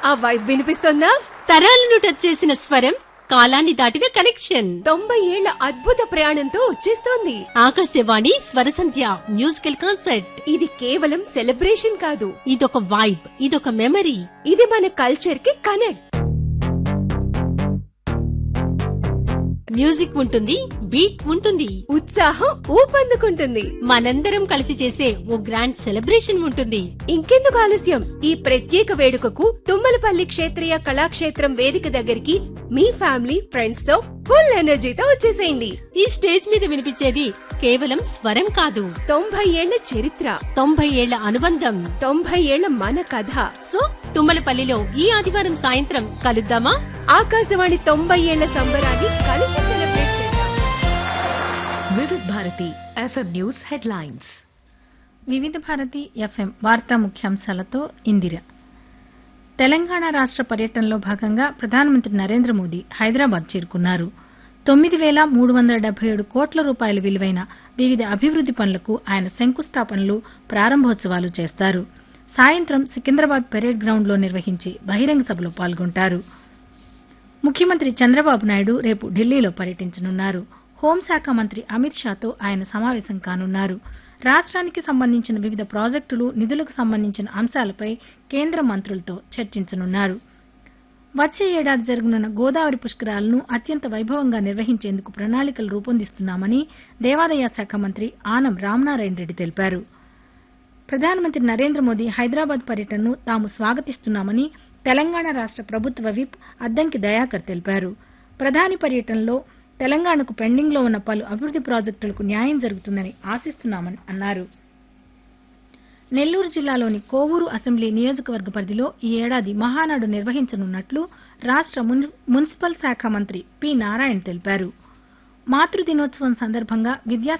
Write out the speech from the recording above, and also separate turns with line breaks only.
ఆ వైబ్ వినిపిస్తుందా
తరాలను టచ్ చేసిన స్వరం కాలాన్ని దాటిన కనెక్షన్
తొంభై ఏళ్ల అద్భుత ప్రయాణంతో వచ్చేస్తోంది
ఆకాశవాణి స్వరసంధ్య మ్యూజికల్ కాన్సర్ట్
ఇది కేవలం సెలబ్రేషన్ కాదు
ఇదొక వైబ్ ఇదొక మెమరీ
ఇది మన కల్చర్ కి కనెక్ట్
మ్యూజిక్ ఉంటుంది బీట్ ఉంటుంది
ఉత్సాహం ఊపందుకుంటుంది
మనందరం కలిసి చేసే ఓ గ్రాండ్ సెలబ్రేషన్ ఉంటుంది
ఇంకెందుకు ఆలస్యం ఈ ప్రత్యేక వేడుకకు తుమ్మలపల్లి క్షేత్రీయ కళాక్షేత్రం వేదిక దగ్గరికి మీ ఫ్యామిలీ ఫ్రెండ్స్ తో ఫుల్ ఎనర్జీతో వచ్చేసేయండి
ఈ స్టేజ్ మీద వినిపించేది కేవలం స్వరం కాదు
తొంభై ఏళ్ల చరిత్ర
తొంభై ఏళ్ల అనుబంధం
తొంభై ఏళ్ల మన కథ
సో తుమ్మలపల్లిలో ఈ ఆదివారం సాయంత్రం కలుద్దామా
ఆకాశవాణి తొంభై ఏళ్ల సంబరాన్ని కలిసి సెలబ్రేట్ చేద్దాం
వివిధ భారతి ఎఫ్ఎం న్యూస్ హెడ్లైన్స్
వివిధ భారతి ఎఫ్ఎం వార్తా ముఖ్యాంశాలతో ఇందిర తెలంగాణ రాష్ట్ర పర్యటనలో భాగంగా ప్రధానమంత్రి నరేంద్ర మోదీ హైదరాబాద్ చేరుకున్నారు తొమ్మిది వేల మూడు వందల డెబ్బై ఏడు కోట్ల రూపాయల విలువైన వివిధ అభివృద్ది పనులకు ఆయన శంకుస్థాపనలు ప్రారంభోత్సవాలు చేస్తారు సాయంత్రం సికింద్రాబాద్ పెరేడ్ గ్రౌండ్లో నిర్వహించి బహిరంగ సభలో పాల్గొంటారు ముఖ్యమంత్రి చంద్రబాబు నాయుడు రేపు ఢిల్లీలో పర్యటించనున్నారు హోంశాఖ మంత్రి అమిత్ షాతో ఆయన సమావేశం కానున్నారు రాష్ట్రానికి సంబంధించిన వివిధ ప్రాజెక్టులు నిధులకు సంబంధించిన అంశాలపై కేంద్ర మంత్రులతో చర్చించనున్నారు వచ్చే ఏడాది జరగనున్న గోదావరి పుష్కరాలను అత్యంత వైభవంగా నిర్వహించేందుకు ప్రణాళికలు రూపొందిస్తున్నామని దేవాదాయ శాఖ మంత్రి ఆనం రామనారాయణ రెడ్డి తెలిపారు ప్రధానమంత్రి నరేంద్ర మోదీ హైదరాబాద్ పర్యటనను తాము స్వాగతిస్తున్నామని తెలంగాణ రాష్ట్ర ప్రభుత్వ విప్ అద్దంకి దయాకర్ తెలిపారు ప్రధాని పర్యటనలో తెలంగాణకు పెండింగ్లో ఉన్న పలు అభివృద్ది ప్రాజెక్టులకు న్యాయం జరుగుతుందని ఆశిస్తున్నామని అన్నారు నెల్లూరు జిల్లాలోని కోవూరు అసెంబ్లీ నియోజకవర్గ పరిధిలో ఈ ఏడాది మహానాడు నిర్వహించనున్నట్లు రాష్ట్ర మున్- మున్సిపల్ శాఖ మంత్రి పి నారాయణ తెలిపారు మాతృ దినోత్సవం సందర్భంగా విద్యా